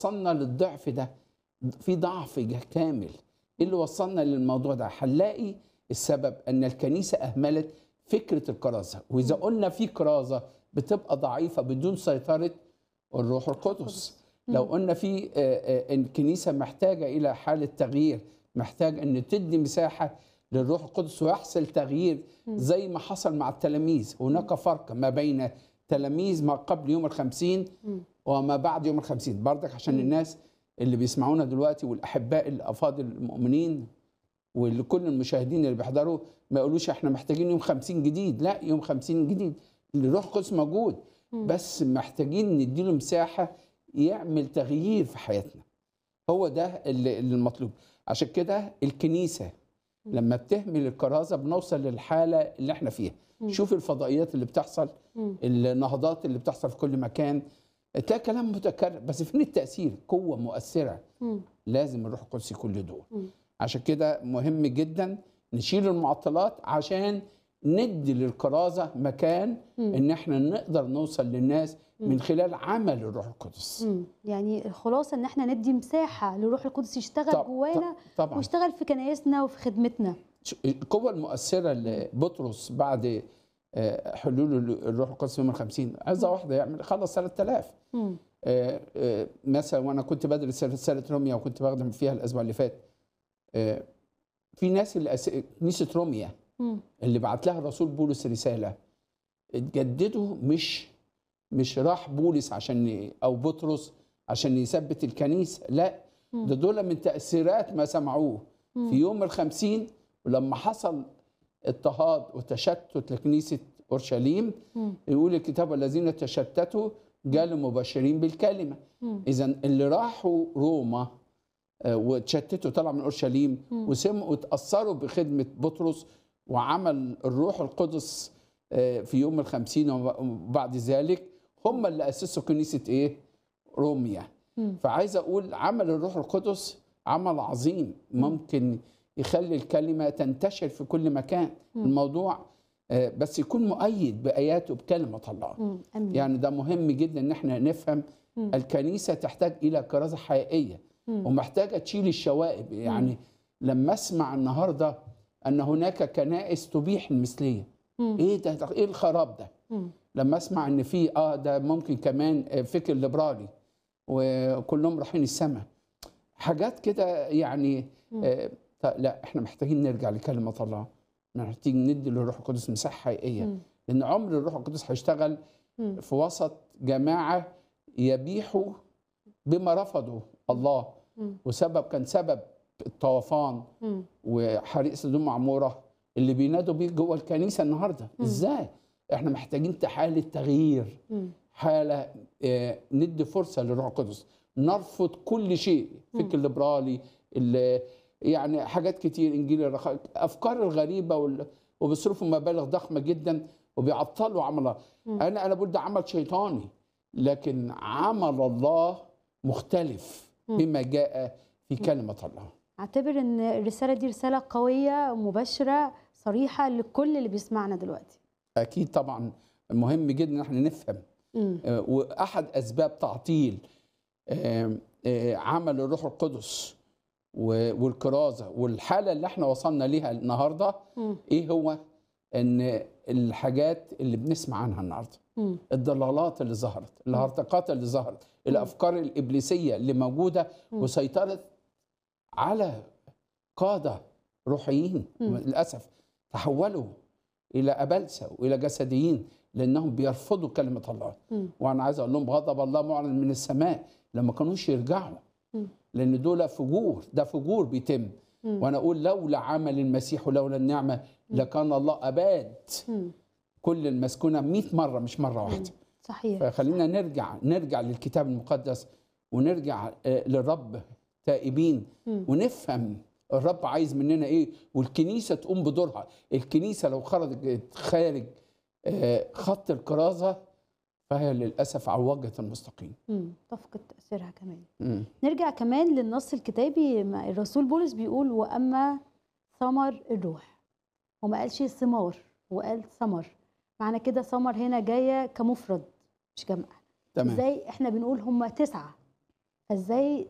وصلنا للضعف ده في ضعف جه كامل ايه اللي وصلنا للموضوع ده هنلاقي السبب ان الكنيسه اهملت فكره الكرازه واذا قلنا في كرازه بتبقى ضعيفه بدون سيطره الروح القدس لو قلنا في آه، آه، إن الكنيسه محتاجه الى حاله تغيير محتاج ان تدي مساحه للروح القدس ويحصل تغيير زي ما حصل مع التلاميذ هناك فرق ما بين تلاميذ ما قبل يوم الخمسين وما بعد يوم الخمسين برضك عشان الناس اللي بيسمعونا دلوقتي والأحباء الأفاضل المؤمنين ولكل المشاهدين اللي بيحضروا ما يقولوش احنا محتاجين يوم خمسين جديد لا يوم خمسين جديد الروح القدس موجود بس محتاجين نديله مساحة يعمل تغيير في حياتنا هو ده اللي اللي المطلوب عشان كده الكنيسة لما بتهمل الكرازة بنوصل للحالة اللي احنا فيها شوف الفضائيات اللي بتحصل النهضات اللي بتحصل في كل مكان تلاقي كلام متكرر بس فين التأثير قوة مؤثرة لازم الروح القدس يكون له دور عشان كده مهم جدا نشيل المعطلات عشان ندي للكرازة مكان ان احنا نقدر نوصل للناس من خلال عمل الروح القدس مم. يعني الخلاصه ان احنا ندي مساحه للروح القدس يشتغل طب- جوانا طب- طبعا ويشتغل في كنايسنا وفي خدمتنا ش- القوة المؤثرة لبطرس بعد آه، حلول الروح القدس يوم الخمسين عايزة واحدة يعمل خلص 3000 مم. آه، آه، مثلا وانا كنت بدرس رساله روميا وكنت بخدم فيها الاسبوع اللي فات آه، في ناس اللي أس... كنيسه روميا مم. اللي بعت لها الرسول بولس رساله اتجددوا مش مش راح بولس عشان ي- او بطرس عشان يثبت الكنيسه لا ده دول من تاثيرات ما سمعوه في يوم الخمسين ولما حصل اضطهاد وتشتت لكنيسه اورشليم مم. يقول الكتاب الذين تشتتوا جالوا مبشرين بالكلمه مم. اذا اللي راحوا روما آه، وتشتتوا طلعوا من اورشليم وسمعوا وتاثروا بخدمه بطرس وعمل الروح القدس آه، في يوم الخمسين وبعد ذلك هم اللي اسسوا كنيسه ايه؟ روميا مم. فعايز اقول عمل الروح القدس عمل عظيم ممكن يخلي الكلمه تنتشر في كل مكان الموضوع آه، بس يكون مؤيد بايات وبكلمه الله مم. امين يعني ده مهم جدا ان احنا نفهم مم. الكنيسه تحتاج الى كرازه حقيقيه مم. ومحتاجه تشيل الشوائب يعني لما اسمع النهارده ان هناك كنائس تبيح المثليه مم. ايه ده ده- ايه الخراب ده مم. لما اسمع ان في اه ده ممكن كمان آه، فكر ليبرالي وكلهم رايحين السماء حاجات كده يعني آه ط- لا احنا محتاجين نرجع لكلمه الله محتاجين ندي للروح القدس مساحه حقيقيه مم. لان عمر الروح القدس هيشتغل مم. في وسط جماعه يبيحوا بما رفضوا الله مم. وسبب كان سبب الطوفان مم. وحريق سدوم عموره اللي بينادوا بيه جوه الكنيسه النهارده ازاي احنا محتاجين حاله تغيير مم. حاله آه، ندي فرصه للروح القدس نرفض كل شيء فكر ليبرالي ال- يعني حاجات كتير انجيل الرخاء افكار الغريبه وال- وبيصرفوا مبالغ ضخمه جدا وبيعطلوا عمل الله انا انا بقول ده عمل شيطاني لكن عمل الله مختلف بما جاء في كلمه الله اعتبر ان الرساله دي رساله قويه مباشره صريحه لكل اللي بيسمعنا دلوقتي اكيد طبعا مهم جدا ان احنا نفهم مم. آه، واحد اسباب تعطيل آه، آه، عمل الروح القدس و- والكرازه والحاله اللي احنا وصلنا ليها النهارده مم. ايه هو ان الحاجات اللي بنسمع عنها النهارده مم. الضلالات اللي ظهرت الهرطقات اللي ظهرت الافكار الابليسيه اللي موجوده وسيطرت على قاده روحيين للاسف تحولوا الى ابلسه والى جسديين لانهم بيرفضوا كلمه الله مم. وانا عايز اقول لهم غضب الله معلن من السماء لما كانوش يرجعوا مم. لان دول فجور ده فجور بيتم وانا اقول لولا عمل المسيح ولولا النعمه لكان الله اباد مم. كل المسكونه 100 مره مش مره واحده صحيح فخلينا نرجع نرجع للكتاب المقدس ونرجع آه، للرب تائبين مم. ونفهم الرب عايز مننا ايه والكنيسه تقوم بدورها الكنيسه لو خرجت خارج آه، خط الكرازه فهي للاسف عوجت المستقيم مم. تفقد تاثيرها كمان مم. نرجع كمان للنص الكتابي ما الرسول بولس بيقول واما ثمر الروح وما قالش ثمار وقال ثمر معنى كده ثمر هنا جايه كمفرد مش جمع تمام ازاي احنا بنقول هم تسعه ازاي